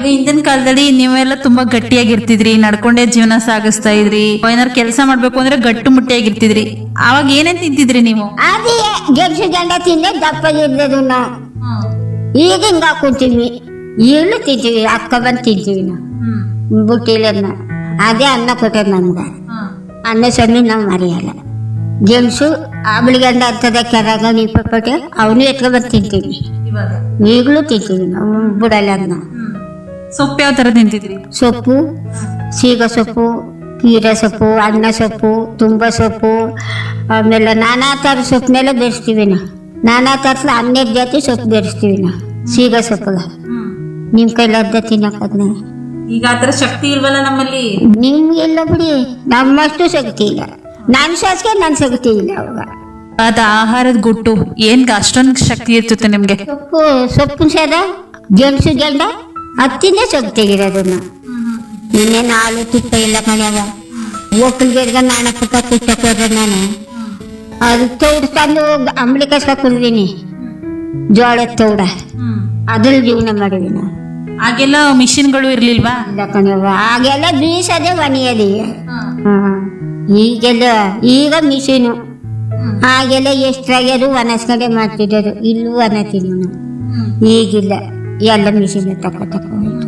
ಈಗ ಹಿಂದಿನ ಕಾಲದಲ್ಲಿ ನೀವೆಲ್ಲ ತುಂಬಾ ಗಟ್ಟಿಯಾಗಿರ್ತಿದ್ರಿ ನಡ್ಕೊಂಡೇ ಜೀವನ ಸಾಗಿಸ್ತಾ ಇದ್ರಿ ಏನಾರು ಕೆಲಸ ಮಾಡ್ಬೇಕು ಅಂದ್ರೆ ಗಟ್ಟು ಮುಟ್ಟಿಯಾಗಿರ್ತಿದ್ರಿ ಅವಾಗ ಏನೇನ್ ತಿಂತಿದ್ರಿ ನೀವು ಅದೇ ಗೆಲ್ಸು ಗಂಡ ತಿಂದೆ ದಪ್ಪಗಿರ್ದದು ನಾವು ಈಗ ಹಿಂಗ ಹಾಕೊಂತೀವಿ ಈಗಲೂ ತಿಂತೀವಿ ಅಕ್ಕ ಬಂದು ತಿಂತೀವಿ ನಾವು ಬುಟ್ಟಿಲನ್ನ ಅದೇ ಅನ್ನ ಕೊಟ್ಟದ್ ನಮ್ಗೆ ಅನ್ನ ಸೊನ್ನೆ ನಾವು ಮರೆಯಲ್ಲ ಗೆಲ್ಸು ಆಬಳಿಗಂಡ ಅಂತದ ಕೆರಾಗ ನಿಪ್ಪಟ್ಟೆ ಅವನು ಎತ್ಕೊ ಬಂದು ತಿಂತೀವಿ ಈಗಲೂ ತಿಂತೀವಿ ನಾವು ಬಿಡಲ್ಲ ಅದನ್ನ ಸೊಪ್ಪು ಯಾವ ತರ ತಿಂತಿದ್ರಿ ಸೊಪ್ಪು ಸೀಗ ಸೊಪ್ಪು ಕೀರೆ ಸೊಪ್ಪು ಅನ್ನ ಸೊಪ್ಪು ತುಂಬ ಸೊಪ್ಪು ಆಮೇಲೆ ನಾನಾ ಥರ ಸೊಪ್ಪನ್ನೆಲ್ಲ ಬೆರೆಸ್ತೀವಿ ನಾವು ನಾನಾ ಥರದ ಹನ್ನೆರಡು ಜಾತಿ ಸೊಪ್ಪು ಬೆರೆಸ್ತೀವಿ ನಾವು ಸೀಗ ಸೊಪ್ಪುಗ ನಿಮ್ಮ ಕೈಲದ್ದ ತಿನ್ನಕ್ಕದ್ನ ಈಗ ಆತರ ಶಕ್ತಿ ಇಲ್ವಲ್ಲ ನಮ್ಮಲ್ಲಿ ನಿಮ್ಗೆಲ್ಲ ಬಿಡಿ ನಮ್ಮಷ್ಟು ಶಕ್ತಿ ಇಲ್ಲ ನನ್ನ ಸಾಸಿಗೆ ನನ್ನ ಶಕ್ತಿ ಇಲ್ಲ ಅವಾಗ ಅದ ಆಹಾರದ ಗುಟ್ಟು ಏನ್ ಅಷ್ಟೊಂದು ಶಕ್ತಿ ಇರ್ತದೆ ನಿಮ್ಗೆ ಸೊಪ್ಪು ಸೊಪ್ಪು ಸೇದ ಗೆಣಸು ಗೆಂಡ ಹತ್ತಿಂದ ಸೊಪ್ಪು ತೆಗಿರೋದನ್ನ ಇನ್ನೇನು ಹಾಲು ತುಪ್ಪ ಇಲ್ಲ ಕಳೆಯವ ಒಕ್ಕಲ್ಗೆರ್ಗ ನಾನ ಪುಟ್ಟ ಕುಟ್ಟಕ್ಕೆ ಹೋದ್ರೆ ನಾನು ಅದು ತೌಡ್ ತಂದು ಅಂಬಳಿ ಕಷ್ಟ ಕುಡ್ದೀನಿ ಜೋಳದ ತೌಡ ಅದ್ರಲ್ಲಿ ಜೀವನ ಮಾಡಿದ್ವಿ ನಾವು ಆಗೆಲ್ಲ ಮಿಷಿನ್ಗಳು ಇರ್ಲಿಲ್ವಾ ಇಲ್ಲ ಕಣವ್ವ ಆಗೆಲ್ಲ ಬೀಸದೆ ಒಣೆಯದಿ ಈಗೆಲ್ಲ ಈಗ ಮಿಷಿನು ಆಗೆಲ್ಲ ಎಷ್ಟಾಗ್ಯದು ಒಣಸ್ಕೊಂಡೆ ಮಾಡ್ತಿದ್ದರು ಇಲ್ಲೂ ಒಣ ತಿನ್ನು ನಾವು ಈಗಿಲ್ಲ ಎಲ್ಲ ಮಿಷಿನ್ ತಕ ತಕ ಹೋಯ್ತು